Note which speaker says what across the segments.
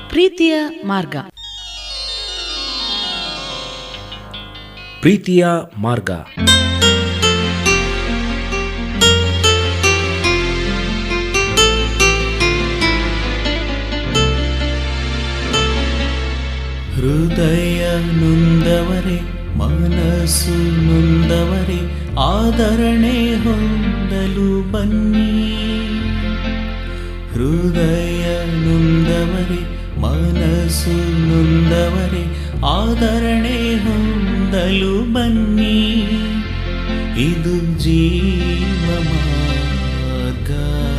Speaker 1: ಪ್ರೀತಿಯ ಮಾರ್ಗ
Speaker 2: ಪ್ರೀತಿಯ ಮಾರ್ಗ
Speaker 3: ಹೃದಯ ನೊಂದವರೆ ಮನಸ್ಸು ನೊಂದವರೆ ಆದರಣೆ ಹೊಂದಲು ಬನ್ನಿ ಹೃದಯ ನೊಂದವರೆ ಮನಸ್ಸು ನೊಂದವರೆ ಆದರಣೆ ಹೊಂದಲು ಬನ್ನಿ ಇದು ಜೀವ ಮಾರ್ಗ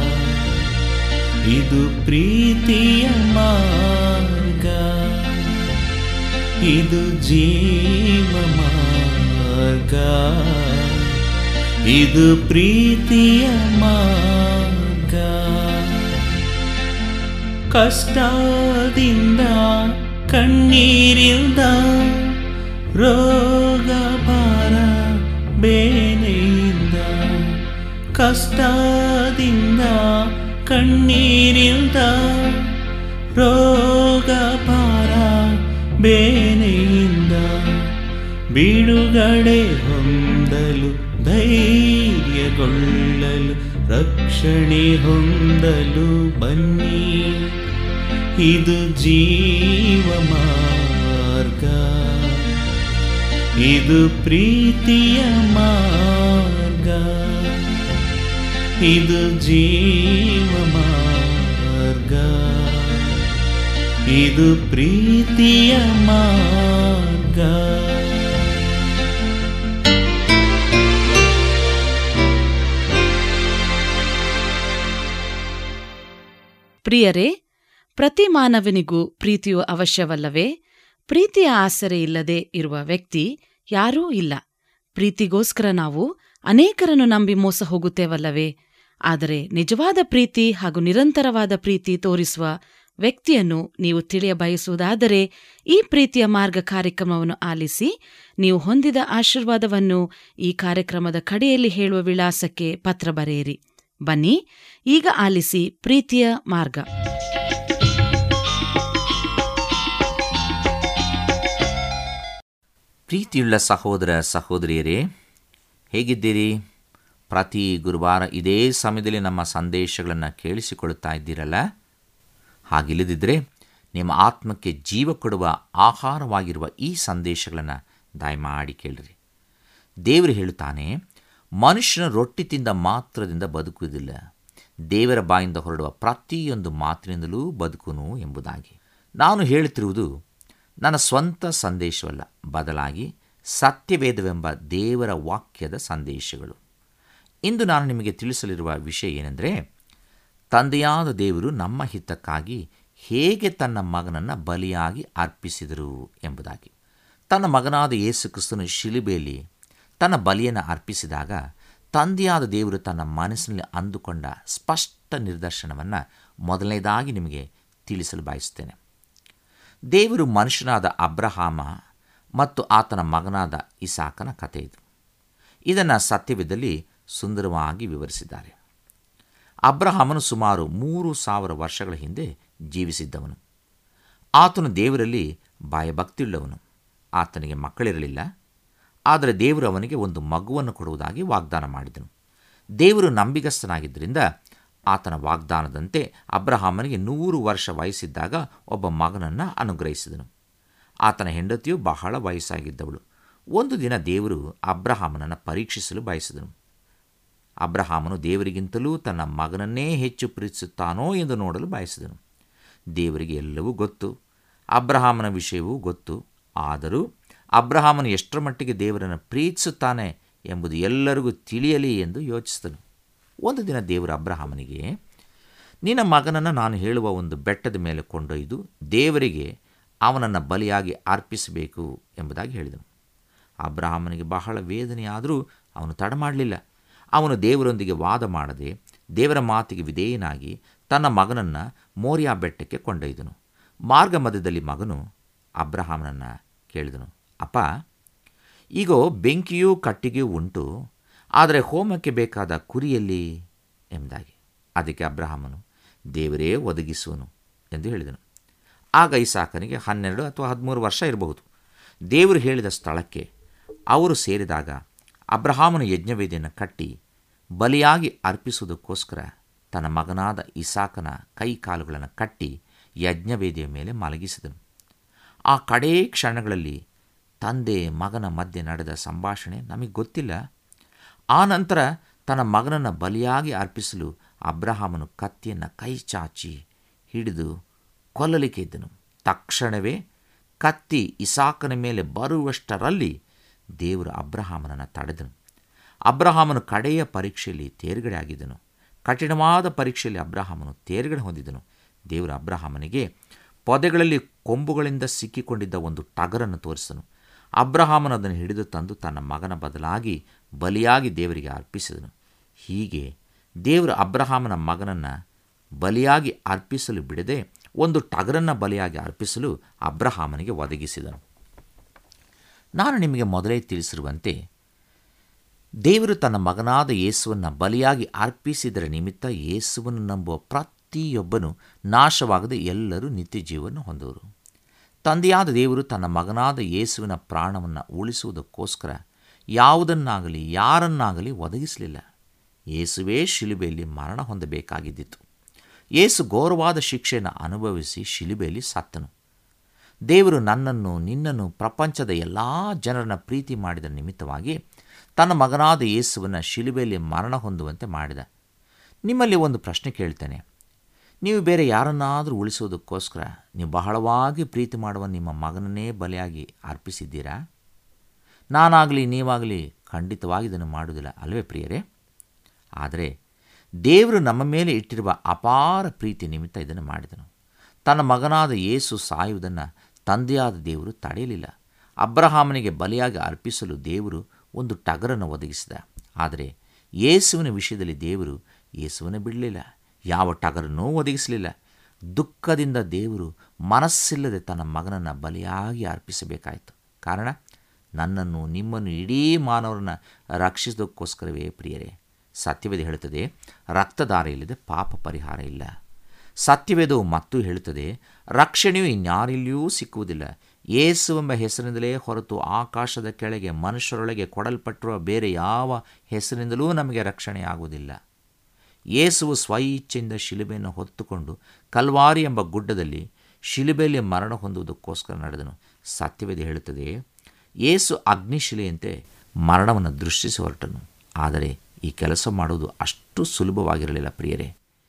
Speaker 3: ಇದು ಪ್ರೀತಿಯ ಮಾರ್ಗ ಇದು ಜೀವ ಮಾರ್ಗ ಇದು ಪ್ರೀತಿಯ ಮಾರ್ಗ ಕಷ್ಟದಿಂದ ಕಣ್ಣೀರಿಂದ ರೋಗ ಭಾರ ಬೇನೆಯಿಂದ ಕಷ್ಟದಿಂದ ಕಣ್ಣೀರಿಂದ ರೋಗ ಭಾರ ಬೇನೆಯಿಂದ ಬಿಡುಗಡೆ ಹೊಂದಲು ಧೈರ್ಯಗೊಳ್ಳಲು ರಕ್ಷಣೆ ಹೊಂದಲು ಬನ್ನಿ ಇದು ಜೀವ ಮಾರ್ಗ ಇದು ಪ್ರೀತಿಯ ಮಾರ್ಗ ಇದು ಜೀವ ಮಾರ್ಗ ಇದು ಪ್ರೀತಿಯ ಮಾರ್ಗ
Speaker 1: ಪ್ರಿಯರೇ ಪ್ರತಿ ಮಾನವನಿಗೂ ಪ್ರೀತಿಯು ಅವಶ್ಯವಲ್ಲವೇ ಪ್ರೀತಿಯ ಆಸರೆ ಇಲ್ಲದೆ ಇರುವ ವ್ಯಕ್ತಿ ಯಾರೂ ಇಲ್ಲ ಪ್ರೀತಿಗೋಸ್ಕರ ನಾವು ಅನೇಕರನ್ನು ನಂಬಿ ಮೋಸ ಹೋಗುತ್ತೇವಲ್ಲವೇ ಆದರೆ ನಿಜವಾದ ಪ್ರೀತಿ ಹಾಗೂ ನಿರಂತರವಾದ ಪ್ರೀತಿ ತೋರಿಸುವ ವ್ಯಕ್ತಿಯನ್ನು ನೀವು ತಿಳಿಯ ಬಯಸುವುದಾದರೆ ಈ ಪ್ರೀತಿಯ ಮಾರ್ಗ ಕಾರ್ಯಕ್ರಮವನ್ನು ಆಲಿಸಿ ನೀವು ಹೊಂದಿದ ಆಶೀರ್ವಾದವನ್ನು ಈ ಕಾರ್ಯಕ್ರಮದ ಕಡೆಯಲ್ಲಿ ಹೇಳುವ ವಿಳಾಸಕ್ಕೆ ಪತ್ರ ಬರೆಯಿರಿ ಬನ್ನಿ ಈಗ ಆಲಿಸಿ ಪ್ರೀತಿಯ ಮಾರ್ಗ
Speaker 4: ಪ್ರೀತಿಯುಳ್ಳ ಸಹೋದರ ಸಹೋದರಿಯರೇ ಹೇಗಿದ್ದೀರಿ ಪ್ರತಿ ಗುರುವಾರ ಇದೇ ಸಮಯದಲ್ಲಿ ನಮ್ಮ ಸಂದೇಶಗಳನ್ನು ಕೇಳಿಸಿಕೊಳ್ಳುತ್ತಾ ಇದ್ದೀರಲ್ಲ ಹಾಗಿಲ್ಲದಿದ್ದರೆ ನಿಮ್ಮ ಆತ್ಮಕ್ಕೆ ಜೀವ ಕೊಡುವ ಆಹಾರವಾಗಿರುವ ಈ ಸಂದೇಶಗಳನ್ನು ದಯಮಾಡಿ ಕೇಳಿರಿ ದೇವರು ಹೇಳುತ್ತಾನೆ ಮನುಷ್ಯನ ರೊಟ್ಟಿ ತಿಂದ ಮಾತ್ರದಿಂದ ಬದುಕುವುದಿಲ್ಲ ದೇವರ ಬಾಯಿಂದ ಹೊರಡುವ ಪ್ರತಿಯೊಂದು ಮಾತಿನಿಂದಲೂ ಬದುಕುನು ಎಂಬುದಾಗಿ ನಾನು ಹೇಳುತ್ತಿರುವುದು ನನ್ನ ಸ್ವಂತ ಸಂದೇಶವಲ್ಲ ಬದಲಾಗಿ ಸತ್ಯವೇದವೆಂಬ ದೇವರ ವಾಕ್ಯದ ಸಂದೇಶಗಳು ಇಂದು ನಾನು ನಿಮಗೆ ತಿಳಿಸಲಿರುವ ವಿಷಯ ಏನೆಂದರೆ ತಂದೆಯಾದ ದೇವರು ನಮ್ಮ ಹಿತಕ್ಕಾಗಿ ಹೇಗೆ ತನ್ನ ಮಗನನ್ನು ಬಲಿಯಾಗಿ ಅರ್ಪಿಸಿದರು ಎಂಬುದಾಗಿ ತನ್ನ ಮಗನಾದ ಯೇಸು ಕ್ರಿಸ್ತನು ಶಿಲುಬೆಯಲ್ಲಿ ತನ್ನ ಬಲಿಯನ್ನು ಅರ್ಪಿಸಿದಾಗ ತಂದೆಯಾದ ದೇವರು ತನ್ನ ಮನಸ್ಸಿನಲ್ಲಿ ಅಂದುಕೊಂಡ ಸ್ಪಷ್ಟ ನಿರ್ದರ್ಶನವನ್ನು ಮೊದಲನೇದಾಗಿ ನಿಮಗೆ ತಿಳಿಸಲು ಬಯಸುತ್ತೇನೆ ದೇವರು ಮನುಷ್ಯನಾದ ಅಬ್ರಹಾಮ ಮತ್ತು ಆತನ ಮಗನಾದ ಇಸಾಕನ ಕಥೆ ಇದು ಇದನ್ನು ಸತ್ಯವಿದ್ದಲ್ಲಿ ಸುಂದರವಾಗಿ ವಿವರಿಸಿದ್ದಾರೆ ಅಬ್ರಹಾಮನು ಸುಮಾರು ಮೂರು ಸಾವಿರ ವರ್ಷಗಳ ಹಿಂದೆ ಜೀವಿಸಿದ್ದವನು ಆತನು ದೇವರಲ್ಲಿ ಭಯಭಕ್ತಿಯುಳ್ಳವನು ಆತನಿಗೆ ಮಕ್ಕಳಿರಲಿಲ್ಲ ಆದರೆ ದೇವರು ಅವನಿಗೆ ಒಂದು ಮಗುವನ್ನು ಕೊಡುವುದಾಗಿ ವಾಗ್ದಾನ ಮಾಡಿದನು ದೇವರು ನಂಬಿಗಸ್ತನಾಗಿದ್ದರಿಂದ ಆತನ ವಾಗ್ದಾನದಂತೆ ಅಬ್ರಹಾಮನಿಗೆ ನೂರು ವರ್ಷ ವಯಸ್ಸಿದ್ದಾಗ ಒಬ್ಬ ಮಗನನ್ನು ಅನುಗ್ರಹಿಸಿದನು ಆತನ ಹೆಂಡತಿಯು ಬಹಳ ವಯಸ್ಸಾಗಿದ್ದವಳು ಒಂದು ದಿನ ದೇವರು ಅಬ್ರಹಾಮನನ್ನು ಪರೀಕ್ಷಿಸಲು ಬಯಸಿದನು ಅಬ್ರಹಾಮನು ದೇವರಿಗಿಂತಲೂ ತನ್ನ ಮಗನನ್ನೇ ಹೆಚ್ಚು ಪ್ರೀತಿಸುತ್ತಾನೋ ಎಂದು ನೋಡಲು ಬಯಸಿದನು ದೇವರಿಗೆ ಎಲ್ಲವೂ ಗೊತ್ತು ಅಬ್ರಹಾಮನ ವಿಷಯವೂ ಗೊತ್ತು ಆದರೂ ಅಬ್ರಹಾಮನು ಎಷ್ಟರ ಮಟ್ಟಿಗೆ ದೇವರನ್ನು ಪ್ರೀತಿಸುತ್ತಾನೆ ಎಂಬುದು ಎಲ್ಲರಿಗೂ ತಿಳಿಯಲಿ ಎಂದು ಯೋಚಿಸಿದನು ಒಂದು ದಿನ ದೇವರು ಅಬ್ರಹಾಮನಿಗೆ ನಿನ್ನ ಮಗನನ್ನು ನಾನು ಹೇಳುವ ಒಂದು ಬೆಟ್ಟದ ಮೇಲೆ ಕೊಂಡೊಯ್ದು ದೇವರಿಗೆ ಅವನನ್ನು ಬಲಿಯಾಗಿ ಅರ್ಪಿಸಬೇಕು ಎಂಬುದಾಗಿ ಹೇಳಿದನು ಅಬ್ರಹಾಮನಿಗೆ ಬಹಳ ವೇದನೆಯಾದರೂ ಅವನು ತಡ ಮಾಡಲಿಲ್ಲ ಅವನು ದೇವರೊಂದಿಗೆ ವಾದ ಮಾಡದೆ ದೇವರ ಮಾತಿಗೆ ವಿಧೇಯನಾಗಿ ತನ್ನ ಮಗನನ್ನು ಮೋರಿಯಾ ಬೆಟ್ಟಕ್ಕೆ ಕೊಂಡೊಯ್ದನು ಮಾರ್ಗ ಮಧ್ಯದಲ್ಲಿ ಮಗನು ಅಬ್ರಹಾಮನನ್ನು ಕೇಳಿದನು ಅಪ್ಪ ಈಗ ಬೆಂಕಿಯೂ ಕಟ್ಟಿಗೆಯೂ ಉಂಟು ಆದರೆ ಹೋಮಕ್ಕೆ ಬೇಕಾದ ಕುರಿಯಲ್ಲಿ ಎಂಬುದಾಗಿ ಅದಕ್ಕೆ ಅಬ್ರಹಾಮನು ದೇವರೇ ಒದಗಿಸುವನು ಎಂದು ಹೇಳಿದನು ಆಗ ಇಸಾಕನಿಗೆ ಹನ್ನೆರಡು ಅಥವಾ ಹದಿಮೂರು ವರ್ಷ ಇರಬಹುದು ದೇವರು ಹೇಳಿದ ಸ್ಥಳಕ್ಕೆ ಅವರು ಸೇರಿದಾಗ ಅಬ್ರಹಾಮನ ಯಜ್ಞವೇದಿಯನ್ನು ಕಟ್ಟಿ ಬಲಿಯಾಗಿ ಅರ್ಪಿಸುವುದಕ್ಕೋಸ್ಕರ ತನ್ನ ಮಗನಾದ ಇಸಾಕನ ಕೈ ಕಾಲುಗಳನ್ನು ಕಟ್ಟಿ ಯಜ್ಞವೇದಿಯ ಮೇಲೆ ಮಲಗಿಸಿದನು ಆ ಕಡೇ ಕ್ಷಣಗಳಲ್ಲಿ ತಂದೆ ಮಗನ ಮಧ್ಯೆ ನಡೆದ ಸಂಭಾಷಣೆ ನಮಗೆ ಗೊತ್ತಿಲ್ಲ ಆ ನಂತರ ತನ್ನ ಮಗನನ್ನು ಬಲಿಯಾಗಿ ಅರ್ಪಿಸಲು ಅಬ್ರಹಾಮನು ಕತ್ತಿಯನ್ನು ಕೈ ಚಾಚಿ ಹಿಡಿದು ಕೊಲ್ಲಲಿಕ್ಕೆ ಇದ್ದನು ತಕ್ಷಣವೇ ಕತ್ತಿ ಇಸಾಕನ ಮೇಲೆ ಬರುವಷ್ಟರಲ್ಲಿ ದೇವರು ಅಬ್ರಹಾಮನನ್ನು ತಡೆದನು ಅಬ್ರಹಾಮನು ಕಡೆಯ ಪರೀಕ್ಷೆಯಲ್ಲಿ ತೇರ್ಗಡೆ ಆಗಿದ್ದನು ಕಠಿಣವಾದ ಪರೀಕ್ಷೆಯಲ್ಲಿ ಅಬ್ರಹಾಮನು ತೇರ್ಗಡೆ ಹೊಂದಿದನು ದೇವರು ಅಬ್ರಹಾಮನಿಗೆ ಪೊದೆಗಳಲ್ಲಿ ಕೊಂಬುಗಳಿಂದ ಸಿಕ್ಕಿಕೊಂಡಿದ್ದ ಒಂದು ಟಗರನ್ನು ತೋರಿಸಿದನು ಅಬ್ರಹಾಮನು ಅದನ್ನು ಹಿಡಿದು ತಂದು ತನ್ನ ಮಗನ ಬದಲಾಗಿ ಬಲಿಯಾಗಿ ದೇವರಿಗೆ ಅರ್ಪಿಸಿದನು ಹೀಗೆ ದೇವರು ಅಬ್ರಹಾಮನ ಮಗನನ್ನು ಬಲಿಯಾಗಿ ಅರ್ಪಿಸಲು ಬಿಡದೆ ಒಂದು ಟಗರನ್ನು ಬಲಿಯಾಗಿ ಅರ್ಪಿಸಲು ಅಬ್ರಹಾಮನಿಗೆ ಒದಗಿಸಿದನು ನಾನು ನಿಮಗೆ ಮೊದಲೇ ತಿಳಿಸಿರುವಂತೆ ದೇವರು ತನ್ನ ಮಗನಾದ ಯೇಸುವನ್ನು ಬಲಿಯಾಗಿ ಅರ್ಪಿಸಿದರ ನಿಮಿತ್ತ ಯೇಸುವನ್ನು ನಂಬುವ ಪ್ರತಿಯೊಬ್ಬನು ನಾಶವಾಗದೆ ಎಲ್ಲರೂ ನಿತ್ಯ ಜೀವವನ್ನು ಹೊಂದುವರು ತಂದೆಯಾದ ದೇವರು ತನ್ನ ಮಗನಾದ ಯೇಸುವಿನ ಪ್ರಾಣವನ್ನು ಉಳಿಸುವುದಕ್ಕೋಸ್ಕರ ಯಾವುದನ್ನಾಗಲಿ ಯಾರನ್ನಾಗಲಿ ಒದಗಿಸಲಿಲ್ಲ ಯೇಸುವೇ ಶಿಲುಬೆಯಲ್ಲಿ ಮರಣ ಹೊಂದಬೇಕಾಗಿದ್ದಿತು ಯೇಸು ಘೋರವಾದ ಶಿಕ್ಷೆಯನ್ನು ಅನುಭವಿಸಿ ಶಿಲುಬೆಯಲ್ಲಿ ಸತ್ತನು ದೇವರು ನನ್ನನ್ನು ನಿನ್ನನ್ನು ಪ್ರಪಂಚದ ಎಲ್ಲ ಜನರನ್ನ ಪ್ರೀತಿ ಮಾಡಿದ ನಿಮಿತ್ತವಾಗಿ ತನ್ನ ಮಗನಾದ ಯೇಸುವನ್ನು ಶಿಲುಬೆಯಲ್ಲಿ ಮರಣ ಹೊಂದುವಂತೆ ಮಾಡಿದ ನಿಮ್ಮಲ್ಲಿ ಒಂದು ಪ್ರಶ್ನೆ ಕೇಳ್ತೇನೆ ನೀವು ಬೇರೆ ಯಾರನ್ನಾದರೂ ಉಳಿಸೋದಕ್ಕೋಸ್ಕರ ನೀವು ಬಹಳವಾಗಿ ಪ್ರೀತಿ ಮಾಡುವ ನಿಮ್ಮ ಮಗನನ್ನೇ ಬಲಿಯಾಗಿ ಅರ್ಪಿಸಿದ್ದೀರಾ ನಾನಾಗಲಿ ನೀವಾಗಲಿ ಖಂಡಿತವಾಗಿ ಇದನ್ನು ಮಾಡುವುದಿಲ್ಲ ಅಲ್ವೇ ಪ್ರಿಯರೇ ಆದರೆ ದೇವರು ನಮ್ಮ ಮೇಲೆ ಇಟ್ಟಿರುವ ಅಪಾರ ಪ್ರೀತಿ ನಿಮಿತ್ತ ಇದನ್ನು ಮಾಡಿದನು ತನ್ನ ಮಗನಾದ ಯೇಸು ಸಾಯುವುದನ್ನು ತಂದೆಯಾದ ದೇವರು ತಡೆಯಲಿಲ್ಲ ಅಬ್ರಹಾಮನಿಗೆ ಬಲಿಯಾಗಿ ಅರ್ಪಿಸಲು ದೇವರು ಒಂದು ಟಗರನ್ನು ಒದಗಿಸಿದ ಆದರೆ ಯೇಸುವಿನ ವಿಷಯದಲ್ಲಿ ದೇವರು ಯೇಸುವನ್ನು ಬಿಡಲಿಲ್ಲ ಯಾವ ಟಗರನ್ನೂ ಒದಗಿಸಲಿಲ್ಲ ದುಃಖದಿಂದ ದೇವರು ಮನಸ್ಸಿಲ್ಲದೆ ತನ್ನ ಮಗನನ್ನು ಬಲಿಯಾಗಿ ಅರ್ಪಿಸಬೇಕಾಯಿತು ಕಾರಣ ನನ್ನನ್ನು ನಿಮ್ಮನ್ನು ಇಡೀ ಮಾನವರನ್ನು ರಕ್ಷಿಸೋದಕ್ಕೋಸ್ಕರವೇ ಪ್ರಿಯರೇ ಸತ್ಯವೇದ ಹೇಳುತ್ತದೆ ರಕ್ತದಾರ ಇಲ್ಲದೆ ಪಾಪ ಪರಿಹಾರ ಇಲ್ಲ ಸತ್ಯವೇದವು ಮತ್ತು ಹೇಳುತ್ತದೆ ರಕ್ಷಣೆಯು ಇನ್ಯಾರಿಲ್ಲಿಯೂ ಸಿಕ್ಕುವುದಿಲ್ಲ ಯೇಸುವೆಂಬ ಹೆಸರಿನಿಂದಲೇ ಹೊರತು ಆಕಾಶದ ಕೆಳಗೆ ಮನುಷ್ಯರೊಳಗೆ ಕೊಡಲ್ಪಟ್ಟಿರುವ ಬೇರೆ ಯಾವ ಹೆಸರಿನಿಂದಲೂ ನಮಗೆ ರಕ್ಷಣೆ ಆಗುವುದಿಲ್ಲ ಯೇಸುವು ಸ್ವಇಚ್ಛೆಯಿಂದ ಶಿಲುಬೆಯನ್ನು ಹೊತ್ತುಕೊಂಡು ಕಲ್ವಾರಿ ಎಂಬ ಗುಡ್ಡದಲ್ಲಿ ಶಿಲುಬೆಯಲ್ಲಿ ಮರಣ ಹೊಂದುವುದಕ್ಕೋಸ್ಕರ ನಡೆದನು ಸತ್ಯವೇದ ಹೇಳುತ್ತದೆ ಯೇಸು ಅಗ್ನಿಶಿಲೆಯಂತೆ ಮರಣವನ್ನು ದೃಷ್ಟಿಸಿ ಹೊರಟನು ಆದರೆ ಈ ಕೆಲಸ ಮಾಡುವುದು ಅಷ್ಟು ಸುಲಭವಾಗಿರಲಿಲ್ಲ ಪ್ರಿಯರೇ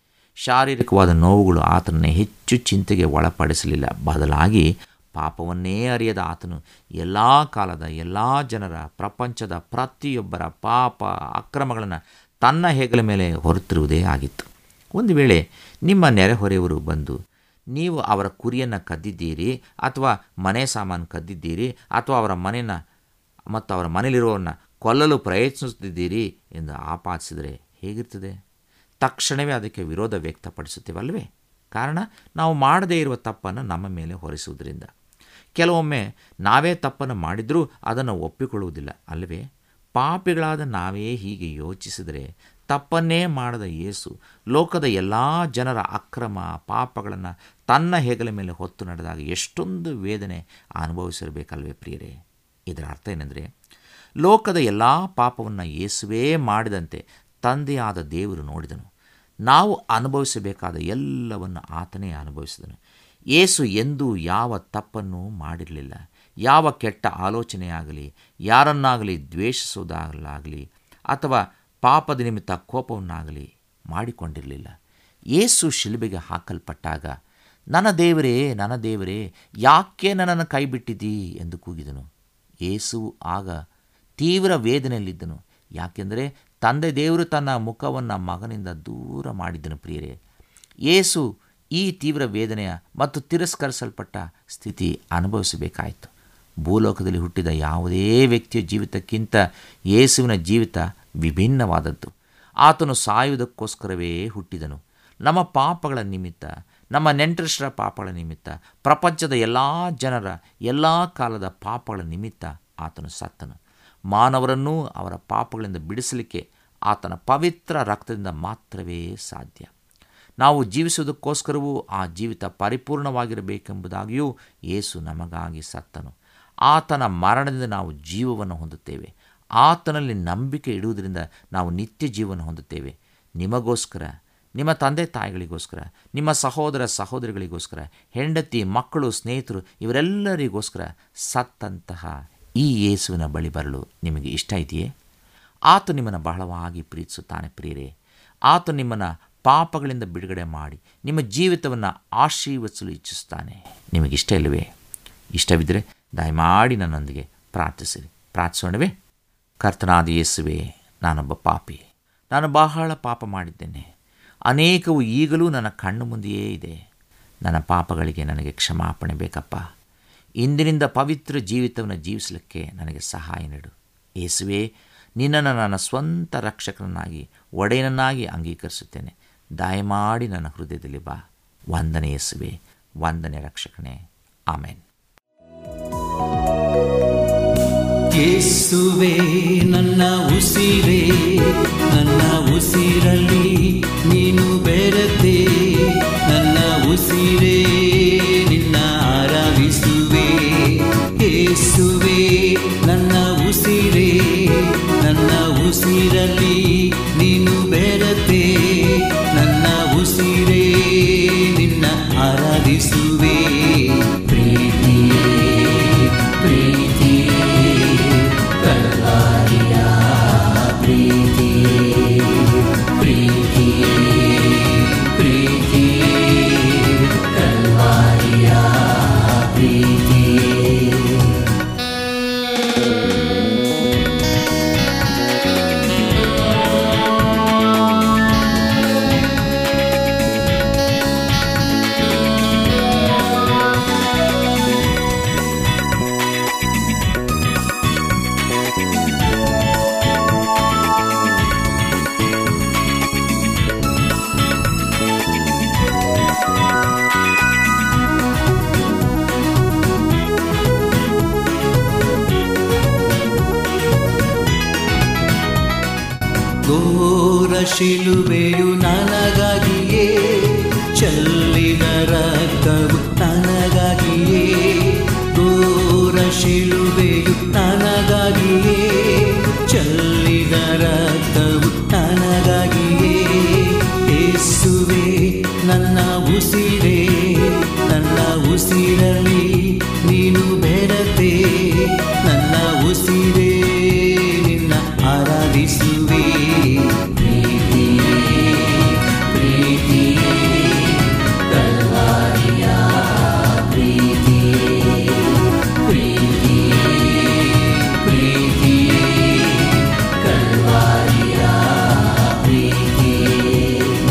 Speaker 4: ಶಾರೀರಿಕವಾದ ನೋವುಗಳು ಆತನನ್ನೇ ಹೆಚ್ಚು ಚಿಂತೆಗೆ ಒಳಪಡಿಸಲಿಲ್ಲ ಬದಲಾಗಿ ಪಾಪವನ್ನೇ ಅರಿಯದ ಆತನು ಎಲ್ಲ ಕಾಲದ ಎಲ್ಲ ಜನರ ಪ್ರಪಂಚದ ಪ್ರತಿಯೊಬ್ಬರ ಪಾಪ ಅಕ್ರಮಗಳನ್ನು ತನ್ನ ಹೆಗಲ ಮೇಲೆ ಹೊರತಿರುವುದೇ ಆಗಿತ್ತು ಒಂದು ವೇಳೆ ನಿಮ್ಮ ನೆರೆಹೊರೆಯವರು ಬಂದು ನೀವು ಅವರ ಕುರಿಯನ್ನು ಕದ್ದಿದ್ದೀರಿ ಅಥವಾ ಮನೆ ಸಾಮಾನು ಕದ್ದಿದ್ದೀರಿ ಅಥವಾ ಅವರ ಮನೆಯನ್ನು ಮತ್ತು ಅವರ ಮನೆಯಲ್ಲಿರುವವರನ್ನ ಕೊಲ್ಲಲು ಪ್ರಯತ್ನಿಸುತ್ತಿದ್ದೀರಿ ಎಂದು ಆಪಾದಿಸಿದರೆ ಹೇಗಿರ್ತದೆ ತಕ್ಷಣವೇ ಅದಕ್ಕೆ ವಿರೋಧ ವ್ಯಕ್ತಪಡಿಸುತ್ತೇವಲ್ವೇ ಕಾರಣ ನಾವು ಮಾಡದೇ ಇರುವ ತಪ್ಪನ್ನು ನಮ್ಮ ಮೇಲೆ ಹೊರಿಸುವುದರಿಂದ ಕೆಲವೊಮ್ಮೆ ನಾವೇ ತಪ್ಪನ್ನು ಮಾಡಿದರೂ ಅದನ್ನು ಒಪ್ಪಿಕೊಳ್ಳುವುದಿಲ್ಲ ಅಲ್ಲವೇ ಪಾಪಿಗಳಾದ ನಾವೇ ಹೀಗೆ ಯೋಚಿಸಿದರೆ ತಪ್ಪನ್ನೇ ಮಾಡದ ಯೇಸು ಲೋಕದ ಎಲ್ಲ ಜನರ ಅಕ್ರಮ ಪಾಪಗಳನ್ನು ತನ್ನ ಹೆಗಲ ಮೇಲೆ ಹೊತ್ತು ನಡೆದಾಗ ಎಷ್ಟೊಂದು ವೇದನೆ ಅನುಭವಿಸಿರಬೇಕಲ್ವೇ ಪ್ರಿಯರೇ ಇದರ ಅರ್ಥ ಏನೆಂದರೆ ಲೋಕದ ಎಲ್ಲ ಪಾಪವನ್ನು ಯೇಸುವೇ ಮಾಡಿದಂತೆ ತಂದೆಯಾದ ದೇವರು ನೋಡಿದನು ನಾವು ಅನುಭವಿಸಬೇಕಾದ ಎಲ್ಲವನ್ನು ಆತನೇ ಅನುಭವಿಸಿದನು ಯೇಸು ಎಂದೂ ಯಾವ ತಪ್ಪನ್ನು ಮಾಡಿರಲಿಲ್ಲ ಯಾವ ಕೆಟ್ಟ ಆಲೋಚನೆಯಾಗಲಿ ಯಾರನ್ನಾಗಲಿ ದ್ವೇಷಿಸುವುದಾಗಲಾಗಲಿ ಅಥವಾ ಪಾಪದ ನಿಮಿತ್ತ ಕೋಪವನ್ನಾಗಲಿ ಮಾಡಿಕೊಂಡಿರಲಿಲ್ಲ ಯೇಸು ಶಿಲುಬೆಗೆ ಹಾಕಲ್ಪಟ್ಟಾಗ ನನ್ನ ದೇವರೇ ನನ್ನ ದೇವರೇ ಯಾಕೆ ನನ್ನನ್ನು ಕೈಬಿಟ್ಟಿದ್ದೀ ಎಂದು ಕೂಗಿದನು ಯೇಸು ಆಗ ತೀವ್ರ ವೇದನೆಯಲ್ಲಿದ್ದನು ಯಾಕೆಂದರೆ ತಂದೆ ದೇವರು ತನ್ನ ಮುಖವನ್ನು ಮಗನಿಂದ ದೂರ ಮಾಡಿದ್ದನು ಪ್ರಿಯರೇ ಯೇಸು ಈ ತೀವ್ರ ವೇದನೆಯ ಮತ್ತು ತಿರಸ್ಕರಿಸಲ್ಪಟ್ಟ ಸ್ಥಿತಿ ಅನುಭವಿಸಬೇಕಾಯಿತು ಭೂಲೋಕದಲ್ಲಿ ಹುಟ್ಟಿದ ಯಾವುದೇ ವ್ಯಕ್ತಿಯ ಜೀವಿತಕ್ಕಿಂತ ಯೇಸುವಿನ ಜೀವಿತ ವಿಭಿನ್ನವಾದದ್ದು ಆತನು ಸಾಯುವುದಕ್ಕೋಸ್ಕರವೇ ಹುಟ್ಟಿದನು ನಮ್ಮ ಪಾಪಗಳ ನಿಮಿತ್ತ ನಮ್ಮ ನೆಂಟರಿಷ್ಟರ ಪಾಪಗಳ ನಿಮಿತ್ತ ಪ್ರಪಂಚದ ಎಲ್ಲ ಜನರ ಎಲ್ಲ ಕಾಲದ ಪಾಪಗಳ ನಿಮಿತ್ತ ಆತನು ಸತ್ತನು ಮಾನವರನ್ನೂ ಅವರ ಪಾಪಗಳಿಂದ ಬಿಡಿಸಲಿಕ್ಕೆ ಆತನ ಪವಿತ್ರ ರಕ್ತದಿಂದ ಮಾತ್ರವೇ ಸಾಧ್ಯ ನಾವು ಜೀವಿಸುವುದಕ್ಕೋಸ್ಕರವೂ ಆ ಜೀವಿತ ಪರಿಪೂರ್ಣವಾಗಿರಬೇಕೆಂಬುದಾಗಿಯೂ ಯೇಸು ನಮಗಾಗಿ ಸತ್ತನು ಆತನ ಮರಣದಿಂದ ನಾವು ಜೀವವನ್ನು ಹೊಂದುತ್ತೇವೆ ಆತನಲ್ಲಿ ನಂಬಿಕೆ ಇಡುವುದರಿಂದ ನಾವು ನಿತ್ಯ ಜೀವನ ಹೊಂದುತ್ತೇವೆ ನಿಮಗೋಸ್ಕರ ನಿಮ್ಮ ತಂದೆ ತಾಯಿಗಳಿಗೋಸ್ಕರ ನಿಮ್ಮ ಸಹೋದರ ಸಹೋದರಿಗಳಿಗೋಸ್ಕರ ಹೆಂಡತಿ ಮಕ್ಕಳು ಸ್ನೇಹಿತರು ಇವರೆಲ್ಲರಿಗೋಸ್ಕರ ಸತ್ತಂತಹ ಈ ಯೇಸುವಿನ ಬಳಿ ಬರಲು ನಿಮಗೆ ಇಷ್ಟ ಇದೆಯೇ ಆತ ನಿಮ್ಮನ್ನು ಬಹಳವಾಗಿ ಪ್ರೀತಿಸುತ್ತಾನೆ ಪ್ರಿಯರೇ ಆತ ನಿಮ್ಮನ್ನು ಪಾಪಗಳಿಂದ ಬಿಡುಗಡೆ ಮಾಡಿ ನಿಮ್ಮ ಜೀವಿತವನ್ನು ಆಶೀರ್ವದಿಸಲು ಇಚ್ಛಿಸುತ್ತಾನೆ ನಿಮಗಿಷ್ಟ ಇಲ್ಲವೇ ಇಷ್ಟವಿದ್ದರೆ ದಯಮಾಡಿ ನನ್ನೊಂದಿಗೆ ಪ್ರಾರ್ಥಿಸಿರಿ ಪ್ರಾರ್ಥಿಸೋಣವೇ ಕರ್ತನಾದ ಯೇಸುವೆ ನಾನೊಬ್ಬ ಪಾಪಿ ನಾನು ಬಹಳ ಪಾಪ ಮಾಡಿದ್ದೇನೆ ಅನೇಕವು ಈಗಲೂ ನನ್ನ ಕಣ್ಣು ಮುಂದೆಯೇ ಇದೆ ನನ್ನ ಪಾಪಗಳಿಗೆ ನನಗೆ ಕ್ಷಮಾಪಣೆ ಬೇಕಪ್ಪ ಇಂದಿನಿಂದ ಪವಿತ್ರ ಜೀವಿತವನ್ನು ಜೀವಿಸಲಿಕ್ಕೆ ನನಗೆ ಸಹಾಯ ನೀಡು ಯೇಸುವೆ ನಿನ್ನನ್ನು ನನ್ನ ಸ್ವಂತ ರಕ್ಷಕನನ್ನಾಗಿ ಒಡೆಯನನ್ನಾಗಿ ಅಂಗೀಕರಿಸುತ್ತೇನೆ ದಯಮಾಡಿ ನನ್ನ ಹೃದಯದಲ್ಲಿ ಬಾ ವಂದನೆ ಯೇಸುವೆ ವಂದನೆ ರಕ್ಷಕನೇ ಆಮೇನ್
Speaker 3: ಯೇಸುವೆ ನನ್ನ ಉಸಿರೇ ನನ್ನ ಉಸಿರಲ್ಲಿ ನೀನು ಬೆರೆತೆ ನನ್ನ ಉಸಿರೇ ನಿನ್ನ ಆರಾಧಿಸುವೆ ಯೇಸುವೆ ನನ್ನ ಉಸಿರೇ ನನ್ನ ಉಸಿರಲ್ಲಿ ನೀನು ಬೆರೆತೆ ನನ್ನ ಉಸಿರೇ ನಿನ್ನ ಆರಾಧಿಸುವೆ ಪ್ರೀತಿಯೇ ಪ್ರೀತಿಯೇ ಕಲ್ವಾರಿಯ ಪ್ರೀತಿಯೇ ಪ್ರೀತಿಯೇ ಪ್ರೀತಿಯೇ ಕಲ್ವಾರಿಯ ಪ್ರೀತಿಯೇ ಘೋರ ಶಿಲುಬೆಯು ನನಗಾಗಿಯೇ ಚೆಲ್ಲಿದ ರಕ್ತವು ನನಗಾಗಿಯೇ ಘೋರ ಶಿಲುಬೆಯು ನನಗಾಗಿಯೇ ಚೆಲ್ಲಿದ ರಕ್ತವು ನನಗಾಗಿಯೇ ಯೇಸುವೆ ನನ್ನ ಉಸಿರೇ ನನ್ನ ಉಸಿರಲಿ ನೀನು ಬೆರತೆ ನನ್ನ ಉಸಿರೇ ನಿನ್ನ ಆರಾಧಿಸುವೆ ಪ್ರೀತಿಯೇ ಪ್ರೀತಿಯೇ ಕಲ್ವಾರಿಯ ಪ್ರೀತಿಯೇ ಪ್ರೀತಿಯೇ ಪ್ರೀತಿಯೇ ಕಲ್ವಾರಿಯ ಪ್ರೀತಿಯೇ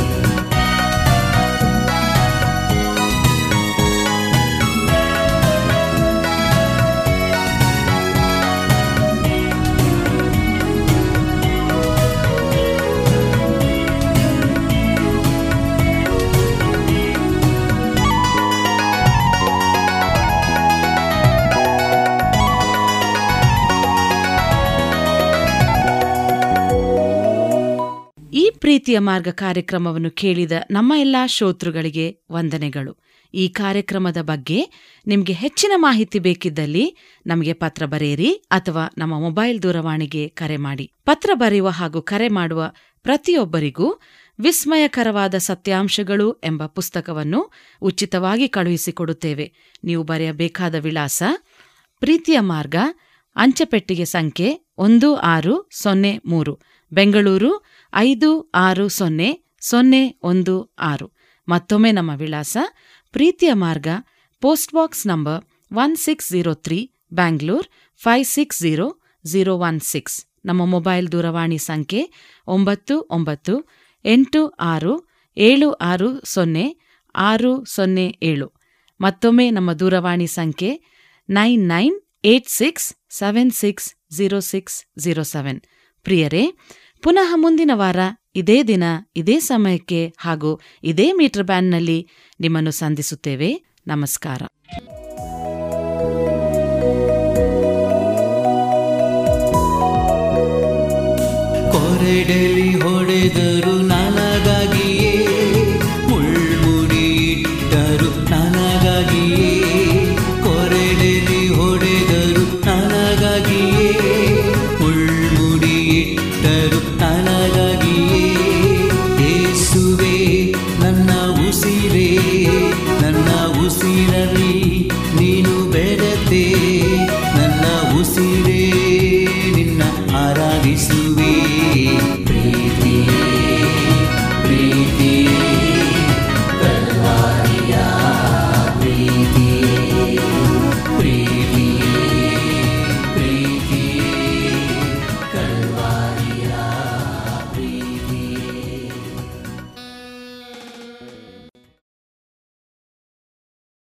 Speaker 1: ಈ ಪ್ರೀತಿಯ ಮಾರ್ಗ ಕಾರ್ಯಕ್ರಮವನ್ನು ಕೇಳಿದ ನಮ್ಮ ಎಲ್ಲಾ ಶ್ರೋತೃಗಳಿಗೆ ವಂದನೆಗಳು ಈ ಕಾರ್ಯಕ್ರಮದ ಬಗ್ಗೆ ನಿಮಗೆ ಹೆಚ್ಚಿನ ಮಾಹಿತಿ ಬೇಕಿದ್ದಲ್ಲಿ ನಮಗೆ ಪತ್ರ ಬರೆಯಿರಿ ಅಥವಾ ನಮ್ಮ ಮೊಬೈಲ್ ದೂರವಾಣಿಗೆ ಕರೆ ಮಾಡಿ ಪತ್ರ ಬರೆಯುವ ಹಾಗೂ ಕರೆ ಮಾಡುವ ಪ್ರತಿಯೊಬ್ಬರಿಗೂ ವಿಸ್ಮಯಕರವಾದ ಸತ್ಯಾಂಶಗಳು ಎಂಬ ಪುಸ್ತಕವನ್ನು ಉಚಿತವಾಗಿ ಕಳುಹಿಸಿಕೊಡುತ್ತೇವೆ ನೀವು ಬರೆಯಬೇಕಾದ ವಿಳಾಸ ಪ್ರೀತಿಯ ಮಾರ್ಗ ಅಂಚೆಪೆಟ್ಟಿಗೆ ಸಂಖ್ಯೆ ಒಂದು ಆರು ಸೊನ್ನೆ ಮೂರು ಬೆಂಗಳೂರು ಐದು ಆರು ಸೊನ್ನೆ ಸೊನ್ನೆ ಒಂದು ಆರು ಮತ್ತೊಮ್ಮೆ ನಮ್ಮ ವಿಳಾಸ ಪ್ರೀತಿಯ ಮಾರ್ಗ post box number one six zero three Bangalore five six zero zero one six ನಮ್ಮ ಮೊಬೈಲ್ ದೂರವಾಣಿ ಸಂಖ್ಯೆ ಒಂಬತ್ತು ಒಂಬತ್ತು ಎಂಟು ಆರು ಏಳು ಆರು ಸೊನ್ನೆ ಆರು ಸೊನ್ನೆ ಏಳು ಮತ್ತೊಮ್ಮೆ ನಮ್ಮ ದೂರವಾಣಿ ಸಂಖ್ಯೆ nine nine eight six seven six zero six zero seven ಪ್ರಿಯರೇ ಪುನಃ ಮುಂದಿನ ವಾರ ಇದೇ ದಿನ ಇದೇ ಸಮಯಕ್ಕೆ ಹಾಗೂ ಇದೇ ಮೀಟರ್ ಬ್ಯಾಂಡ್ನಲ್ಲಿ ನಿಮ್ಮನ್ನು ಸಂಧಿಸುತ್ತೇವೆ ನಮಸ್ಕಾರ
Speaker 3: ಕೊರೆಡಲಿ ಹೊಡೆದರು